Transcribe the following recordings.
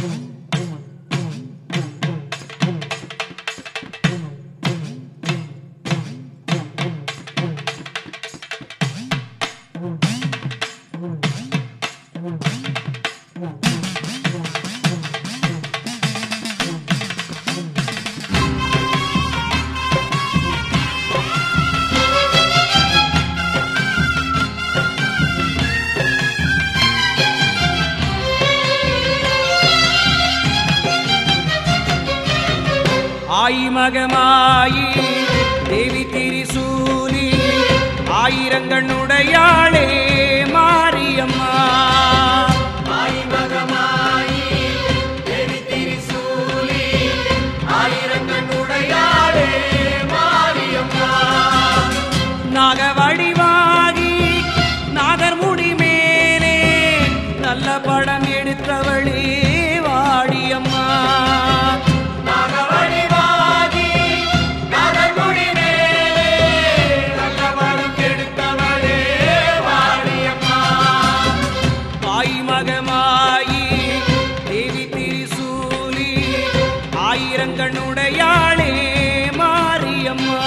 ஆயி மகமாயி தேவி திரிசூலி ஆயிரங்கண்ணுடையாளே மாரியம்மா நாகவடிவாகி நாகர் முடி மேலே நல்ல படம் எடுத்தவளே வாடியம்மா தாய் மகமாயி தேவி திரிசூலி ஆயிரங்கண்ணுடையாளே மாரியம்மா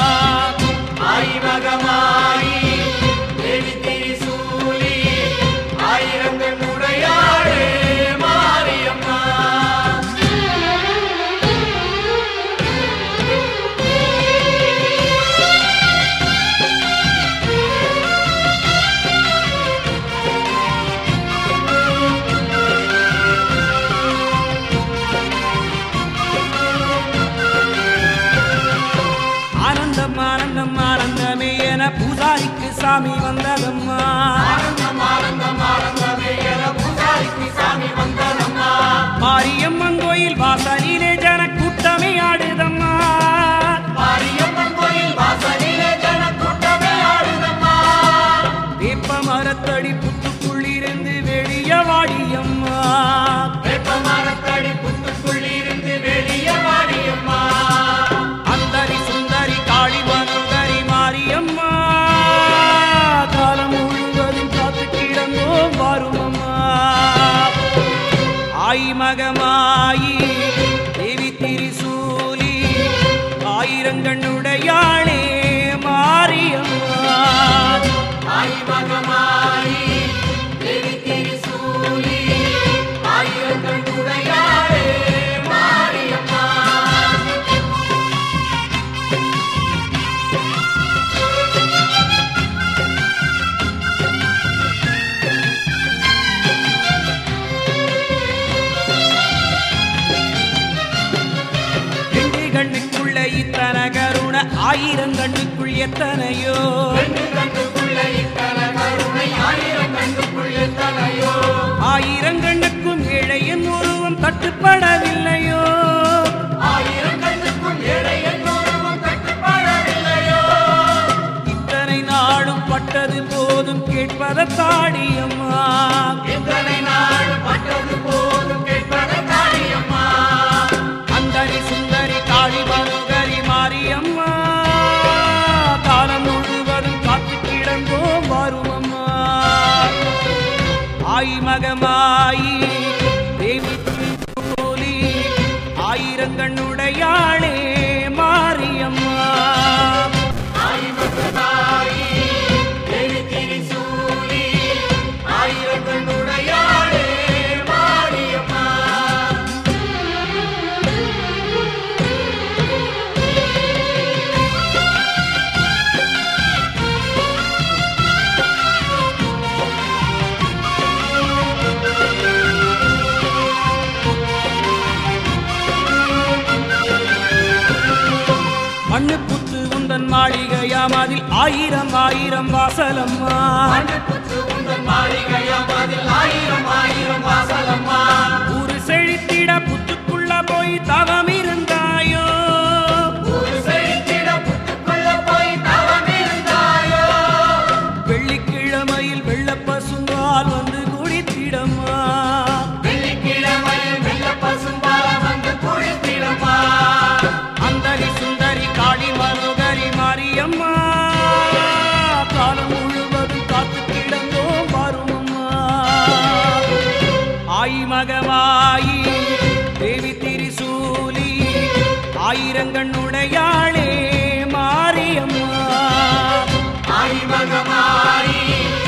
ஆனந்தம் ஆனந்தம் ஆனந்தமே என பூசாரிக்கு சாமி வந்ததம்மா மாரியம்மன் கோயில் வாசலிலே ஜன கூட்டமே ஆடுதம்மா வேப்ப மரத்தடி புத்துக்குள்ளிருந்து வெளிய வாடியம்மா அந்தரி சுந்தரி காளி மனுகரி மாரியம்மா காலம் முழுவதும் காத்து கிடந்தோம் வருமம்மா ஆய் மகமாயி தேவி திரிசூலி ஆயிரங்கண்ணுடையாளே மாரியம்மா ரெண்டு கண்ணுக்குள்ள இத்தனை கருணை ஆயிரம் கண்ணுக்குள் எத்தனையோ ஆயிரம் கண்ணுக்கும் இழையின் உருவம் தட்டுப்படவில்லையோ இத்தனை நாளும் பட்டது போதும் கேட்பத தாடியம்மா அந்தரி சுந்தரி காளி மனுகரி மாரியம்மா காலம் முழுவதும் காத்து கிடந்தோம் வருமம்மா ஆய் மகமாயி தேவி திருத்தோலி ஆயிரங்கண்ணுடையாளே மாரியம்மா மண்ணு புத்து உந்தன் மாளிகையாம் அதில் ஆயிரம் ஆயிரம் வாசலம்மா ஊரு செழித்திட புத்துக்குள்ள போய் தவம் இருந்தாயோ வெள்ளிக்கிழமையில் வெள்ள பசுங்கால் வந்து குடித்திடம்மா அந்தரி சுந்தரி காளி மனோகரி மாரியம்மா காலம் முழுவதும் காத்து கிடந்தோம் வருமம்மா ஆய் தாயி தேவி திரிசூலி ஆயிரங்கண்ணுடையாளே மாரியம்மா ஆடிமகமாரி